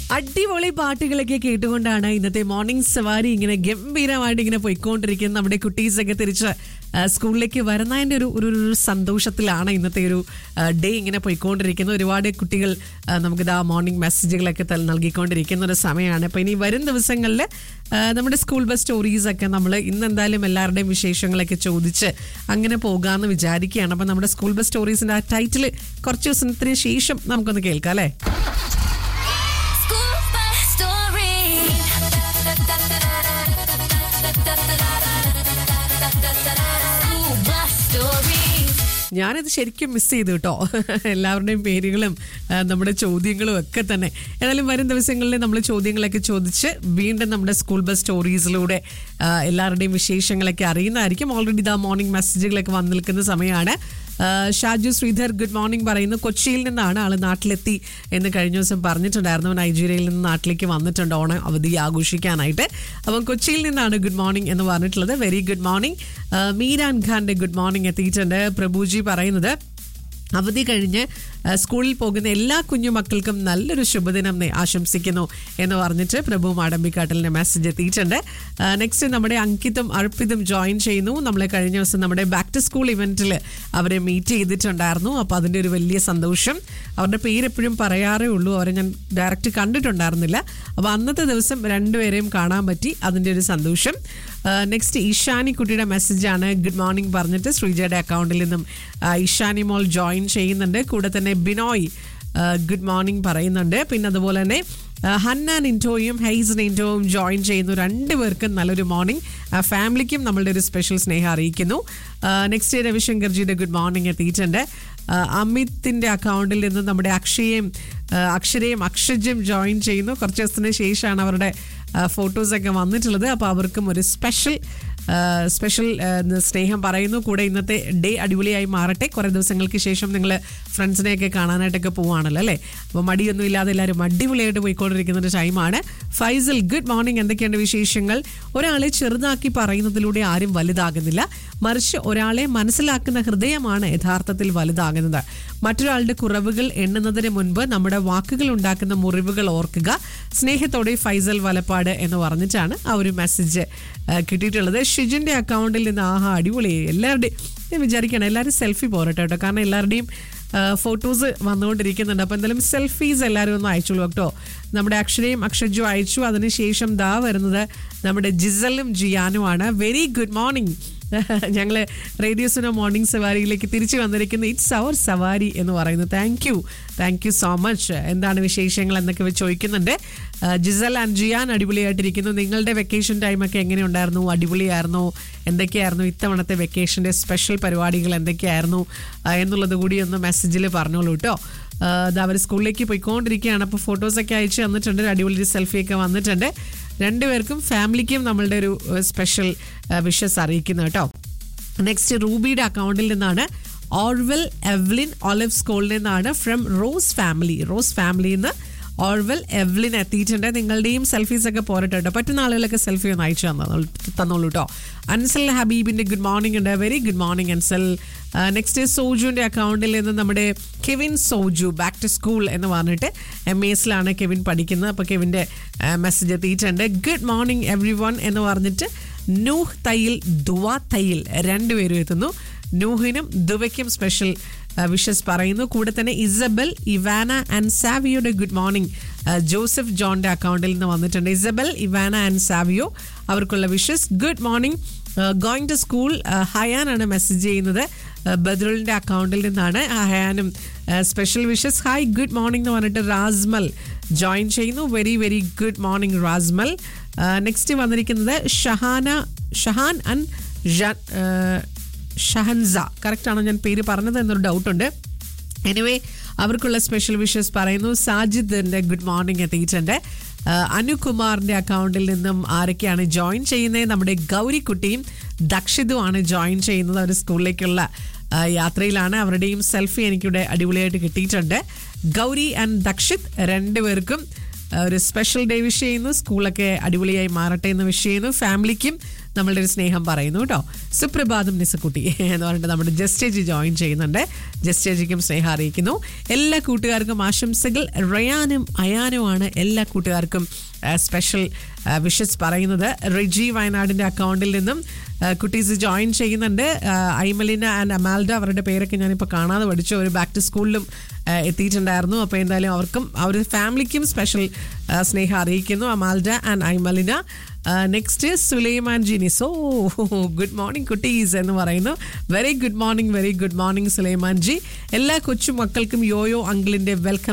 അടിപൊളി പാട്ടുകളൊക്കെ കേട്ടുകൊണ്ടാണ് ഇന്നത്തെ മോർണിംഗ് സവാരി ഇങ്ങനെ ഗംഭീരമായിട്ട് ഇങ്ങനെ പോയിക്കൊണ്ടിരിക്കുന്നത് നമ്മുടെ കുട്ടീസൊക്കെ തിരിച്ച് ആ, സ്കൂളിലേക്ക് വരുന്നതിൻ്റെ ഒരു ഒരു ഒരു സന്തോഷത്തിലാണ് ഇന്നത്തെ ഒരു ഡേ ഇങ്ങനെ പോയിക്കൊണ്ടിരിക്കുന്നത് ഒരുപാട് കുട്ടികൾ ആ, നമുക്കിത് ആ മോർണിംഗ് മെസ്സേജുകളൊക്കെ തൽ- നൽകിക്കൊണ്ടിരിക്കുന്ന ഒരു സമയമാണ് അപ്പോൾ ഇനി വരും ദിവസങ്ങളിൽ നമ്മുടെ സ്കൂൾ ബസ് സ്റ്റോറീസ് ഒക്കെ നമ്മൾ ഇന്ന് എന്തായാലും എല്ലാവരുടെയും വിശേഷങ്ങളൊക്കെ ചോദിച്ച് അങ്ങനെ പോകാമെന്ന് വിചാരിക്കുകയാണ് അപ്പോൾ നമ്മുടെ സ്കൂൾ ബസ് സ്റ്റോറീസിൻ്റെ ആ ടൈറ്റിൽ കുറച്ച് ദിവസത്തിന് ശേഷം നമുക്കൊന്ന് കേൾക്കാം അല്ലേ School bus story. School bus story. ഞാനിത് ശരിക്കും മിസ് ചെയ്തു കേട്ടോ എല്ലാവരുടെയും പേരുകളും ആ, നമ്മുടെ ചോദ്യങ്ങളും ഒക്കെ തന്നെ ഏതായാലും വരും ദിവസങ്ങളിൽ നമ്മൾ ചോദ്യങ്ങളൊക്കെ ചോദിച്ച് വീണ്ടും നമ്മുടെ സ്കൂൾ ബസ് സ്റ്റോറീസിലൂടെ ആ, എല്ലാവരുടെയും വിശേഷങ്ങളൊക്കെ അറിയുന്നതായിരിക്കും ഓൾറെഡി ഇതാ മോർണിംഗ് മെസ്സേജുകളൊക്കെ വന്നു നിൽക്കുന്ന സമയമാണ് ആ, ഷാജു ശ്രീധർ ഗുഡ് മോർണിംഗ് പറയുന്നു കൊച്ചിയിൽ നിന്നാണ് ആള് നാട്ടിലെത്തി എന്ന് കഴിഞ്ഞ ദിവസം പറഞ്ഞിട്ടുണ്ടായിരുന്നു നായിജീരിയയിൽ നിന്ന് നാട്ടിലേക്ക് വന്നിട്ടുണ്ട് ഓണം അവധി ആഘോഷിക്കാനായിട്ട് അപ്പം കൊച്ചിയിൽ നിന്നാണ് ഗുഡ് മോർണിംഗ് എന്ന് പറഞ്ഞിട്ടുള്ളത് വെരി ഗുഡ് മോർണിംഗ് മീരാൻ ഖാന്റെ ഗുഡ് മോർണിംഗ് എത്തിയിട്ടുണ്ട് പ്രഭുജി പറയുന്നത് അവധി കഴിഞ്ഞ് ആ, സ്കൂളിൽ പോകുന്ന എല്ലാ കുഞ്ഞു മക്കൾക്കും നല്ലൊരു ശുഭദിനം നേ- ആശംസിക്കുന്നു എന്ന് പറഞ്ഞിട്ട് പ്രഭു മാടമ്പിക്കാട്ടലിന്റെ മെസ്സേജ് എത്തിയിട്ടുണ്ട് നെക്സ്റ്റ് നമ്മുടെ അങ്കിതും അർപ്പിതും ജോയിൻ ചെയ്യുന്നു നമ്മളെ കഴിഞ്ഞ ദിവസം നമ്മുടെ ബാക്ക് ടു സ്കൂൾ ഇവന്റിൽ അവരെ മീറ്റ് ചെയ്തിട്ടുണ്ടായിരുന്നു അപ്പോൾ അതിൻ്റെ ഒരു വലിയ സന്തോഷം അവരുടെ പേര് എപ്പോഴും പറയാറേ ഉള്ളൂ അവരെ ഞാൻ ഡയറക്റ്റ് കണ്ടിട്ടുണ്ടായിരുന്നില്ല അപ്പോൾ അന്നത്തെ ദിവസം രണ്ടുപേരെയും കാണാൻ പറ്റി അതിൻ്റെ ഒരു സന്തോഷം നെക്സ്റ്റ് ഇഷാനി കുട്ടിയുടെ മെസ്സേജാണ് ഗുഡ് മോർണിംഗ് പറഞ്ഞിട്ട് ശ്രീജയുടെ അക്കൗണ്ടിൽ നിന്നും ആ, ഇഷാനി മോൾ ജോയിൻ ചെയ്യുന്നുണ്ട് കൂടെ തന്നെ ബിനോയ് ഗുഡ് മോർണിംഗ് പറയുന്നുണ്ട് പിന്നെ അതുപോലെ തന്നെ ആ, ഹന്ന നിൻറ്റോയും ഹൈസ് നിൻറ്റോയും ജോയിൻ ചെയ്യുന്നു രണ്ടുപേർക്കും നല്ലൊരു മോർണിംഗ് ഫാമിലിക്കും നമ്മളുടെ ഒരു സ്പെഷ്യൽ സ്നേഹം അറിയിക്കുന്നു നെക്സ്റ്റ് രവിശങ്കർജിയുടെ ഗുഡ് മോർണിംഗ് എത്തിയിട്ടുണ്ട് ആ, അമിത്തിന്റെ അക്കൗണ്ടിൽ നിന്ന് നമ്മുടെ അക്ഷയയും ആ, അക്ഷരയും അക്ഷജയും ജോയിൻ ചെയ്യുന്നു കുറച്ച് ദിവസത്തിന് ശേഷമാണ് അവരുടെ ഫോട്ടോസൊക്കെ വന്നിട്ടുള്ളത് അപ്പോൾ അവർക്കും ഒരു സ്പെഷ്യൽ സ്പെഷ്യൽ സ്നേഹം പറയുന്നു കൂടെ ഇന്നത്തെ ഡേ അടിപൊളിയായി മാറട്ടെ കുറേ ദിവസങ്ങൾക്ക് ശേഷം നിങ്ങൾ ഫ്രണ്ട്സിനെയൊക്കെ കാണാനായിട്ടൊക്കെ പോവാണല്ലോ അല്ലേ അപ്പോൾ മടിയൊന്നും ഇല്ലാതെ എല്ലാവരും അടിപൊളിയായിട്ട് പോയിക്കൊണ്ടിരിക്കുന്ന ഒരു ടൈമാണ് ഫൈസൽ ഗുഡ് മോർണിംഗ് എന്തൊക്കെയാണ് വിശേഷങ്ങൾ ഒരാളെ ചെറുതാക്കി പറയുന്നതിലൂടെ ആരും വലുതാകുന്നില്ല മറിച്ച് ഒരാളെ മനസ്സിലാക്കുന്ന ഹൃദയമാണ് യഥാർത്ഥത്തിൽ വലുതാകുന്നത് മറ്റൊരാളുടെ കുറവുകൾ എണ്ണുന്നതിന് മുൻപ് നമ്മുടെ വാക്കുകൾ ഉണ്ടാക്കുന്ന മുറിവുകൾ ഓർക്കുക സ്നേഹത്തോടെ ഫൈസൽ വലപ്പാട് എന്ന് പറഞ്ഞിട്ടാണ് ആ ഒരു മെസ്സേജ് കിട്ടിയിട്ടുള്ളത് ഷിജിന്റെ അക്കൗണ്ടിൽ നിന്ന് ആഹാ അടിപൊളി എല്ലാവരുടെയും ഞാൻ വിചാരിക്കണം എല്ലാവരും സെൽഫി പോരട്ടെ കേട്ടോ കാരണം എല്ലാവരുടെയും ഫോട്ടോസ് വന്നുകൊണ്ടിരിക്കുന്നുണ്ട് അപ്പോൾ എന്തായാലും സെൽഫീസ് എല്ലാവരും ഒന്ന് അയച്ചോളൂ കേട്ടോ നമ്മുടെ അക്ഷരയും അക്ഷജു അയച്ചു അതിനുശേഷം ദാ വരുന്നത് നമ്മുടെ ജിസലും ജിയാനുമാണ് വെരി ഗുഡ് മോർണിംഗ് ഞങ്ങൾ റേഡിയോസിനോ മോർണിംഗ് സവാരിയിലേക്ക് തിരിച്ചു വന്നിരിക്കുന്ന ഇറ്റ്സ് അവർ സവാരി എന്ന് പറയുന്നു thank you thank you so much എന്താണ് വിശേഷങ്ങൾ എന്നൊക്കെ ഇവർ ചോദിക്കുന്നുണ്ട് ആ, ജിസൽ ആൻഡ് ജിയാൻ അടിപൊളിയായിട്ടിരിക്കുന്നു നിങ്ങളുടെ വെക്കേഷൻ ടൈമൊക്കെ എങ്ങനെ ഉണ്ടായിരുന്നു അടിപൊളിയായിരുന്നു എന്തൊക്കെയായിരുന്നു ഇത്തവണത്തെ വെക്കേഷൻ്റെ സ്പെഷ്യൽ പരിപാടികൾ എന്തൊക്കെയായിരുന്നു ആ, എന്നുള്ളത് കൂടി ഒന്ന് മെസ്സേജിൽ പറഞ്ഞോളൂ കേട്ടോ അത് അവർ സ്കൂളിലേക്ക് പോയിക്കൊണ്ടിരിക്കുകയാണ് അപ്പോൾ ഫോട്ടോസൊക്കെ അയച്ച് തന്നിട്ടുണ്ട് ഒരു അടിപൊളി ഒരു സെൽഫിയൊക്കെ വന്നിട്ടുണ്ട് രണ്ടുപേർക്കും ഫാമിലിക്കും നമ്മളുടെ ഒരു സ്പെഷ്യൽ വിഷസ് അറിയിക്കുന്നു കേട്ടോ നെക്സ്റ്റ് റൂബിയുടെ അക്കൗണ്ടിൽ നിന്നാണ് ഓർവെൽ എവ്ലിൻ ഒലിവ് സ്കൂളിൽ നിന്നാണ് ഫ്രം റോസ് ഫാമിലി റോസ് ഫാമിലിയിൽ നിന്ന് ഓർവെൽ എവ്ലിൻ എത്തിയിട്ടുണ്ട് നിങ്ങളുടെയും സെൽഫീസ് ഒക്കെ പോരട്ടെ കേട്ടോ പറ്റുന്ന ആളുകളൊക്കെ സെൽഫി ഒന്ന് അയച്ചു തന്നോളൂ തന്നോളൂ കേട്ടോ അൻസൽ ഹബീബിന്റെ ഗുഡ് മോർണിംഗ് ഉണ്ട് very good morning Ansal next സോജുവിന്റെ അക്കൗണ്ടിൽ നിന്ന് നമ്മുടെ Kevin Soju back to school എന്ന് പറഞ്ഞിട്ട് എം എസിലാണ് കെവിൻ പഠിക്കുന്നത് അപ്പോൾ കെവിൻ്റെ മെസ്സേജ് എത്തിയിട്ടുണ്ട് ഗുഡ് മോർണിംഗ് എവ്രി വൺ എന്ന് പറഞ്ഞിട്ട് നൂഹ് തയ്യിൽ ദുവ തയ്യിൽ രണ്ടുപേരും എത്തുന്നു നൂഹിനും ദുവയ്ക്കും സ്പെഷ്യൽ വിഷസ് പറയുന്നു കൂടെ തന്നെ ഇസബൽ ഇവാന ആൻഡ് സാവിയോയുടെ ഗുഡ് മോർണിംഗ് ജോസഫ് ജോണിന്റെ അക്കൗണ്ടിൽ നിന്ന് വന്നിട്ടുണ്ട് ഇസബൽ ഇവാന ആൻഡ് സാവിയോ അവർക്കുള്ള wishes good morning going to school ഹയാനാണ് മെസ്സേജ് ചെയ്യുന്നത് ബദ്രുലിന്റെ അക്കൗണ്ടിൽ നിന്നാണ് ആ ഹയാനും special wishes hi good morning എന്ന് പറഞ്ഞിട്ട് റാസ്മൽ ജോയിൻ ചെയ്യുന്നു very very good morning Rasmal next വന്നിരിക്കുന്നത് ഷഹാന ഷഹാൻ ആൻഡ് ഷഹൻസ കറക്റ്റ് ആണോ ഞാൻ പേര് പറഞ്ഞത് എന്നൊരു ഡൗട്ടുണ്ട് എനിവേ അവർക്കുള്ള സ്പെഷ്യൽ വിഷസ് പറയുന്നു സാജിദിന്റെ ഗുഡ് മോർണിംഗ് എത്തിയിട്ടുണ്ട് ആ, അനുകുമാറിന്റെ അക്കൗണ്ടിൽ നിന്നും ആരൊക്കെയാണ് ജോയിൻ ചെയ്യുന്നത് നമ്മുടെ ഗൗരിക്കുട്ടിയും ദക്ഷിതുമാണ് ജോയിൻ ചെയ്യുന്നത് അവർ സ്കൂളിലേക്കുള്ള ആ, യാത്രയിലാണ് അവരുടെയും സെൽഫി എനിക്കിവിടെ അടിപൊളിയായിട്ട് കിട്ടിയിട്ടുണ്ട് ഗൗരി ആൻഡ് ദക്ഷിത് രണ്ടുപേർക്കും ആ, ഒരു സ്പെഷ്യൽ ഡേ വിഷ് ചെയ്യുന്നു സ്കൂളൊക്കെ അടിപൊളിയായി മാറട്ടെ എന്ന് വിഷ് ചെയ്യുന്നു ഫാമിലിക്കും നമ്മളുടെ ഒരു സ്നേഹം പറയുന്നു കേട്ടോ സുപ്രഭാതം നിസക്കുട്ടി എന്ന് പറഞ്ഞിട്ട് നമ്മുടെ ജസ്റ്റേജി ജോയിൻ ചെയ്യുന്നുണ്ട് ജസ്റ്റേജിക്കും സ്നേഹം അറിയിക്കുന്നു എല്ലാ കൂട്ടുകാർക്കും ആശംസകൾ റയാനും അയാനുമാണ് എല്ലാ കൂട്ടുകാർക്കും സ്പെഷ്യൽ വിഷസ് പറയുന്നത് റിജി വയനാടിൻ്റെ അക്കൗണ്ടിൽ നിന്നും ആ, കുട്ടീസ് ജോയിൻ ചെയ്യുന്നുണ്ട് ആ, ഐമലിന ആൻഡ് അമാൽഡ അവരുടെ പേരൊക്കെ ഞാനിപ്പോൾ കാണാതെ പഠിച്ചു ഒരു ബാക്ക് ടു സ്കൂളിലും ആ, എത്തിയിട്ടുണ്ടായിരുന്നു അപ്പോൾ എന്തായാലും അവർക്കും അവരുടെ ഫാമിലിക്കും സ്പെഷ്യൽ ആ, സ്നേഹം അറിയിക്കുന്നു Amalda and Aimalina next Sulaiman Jinis oh good morning കുട്ടീസ് എന്ന് പറയുന്നു very good morning very good morning Sulaiman ji എല്ലാ കൊച്ചു മക്കൾക്കും യോയോ അങ്കിളിൻ്റെ വെൽക്കം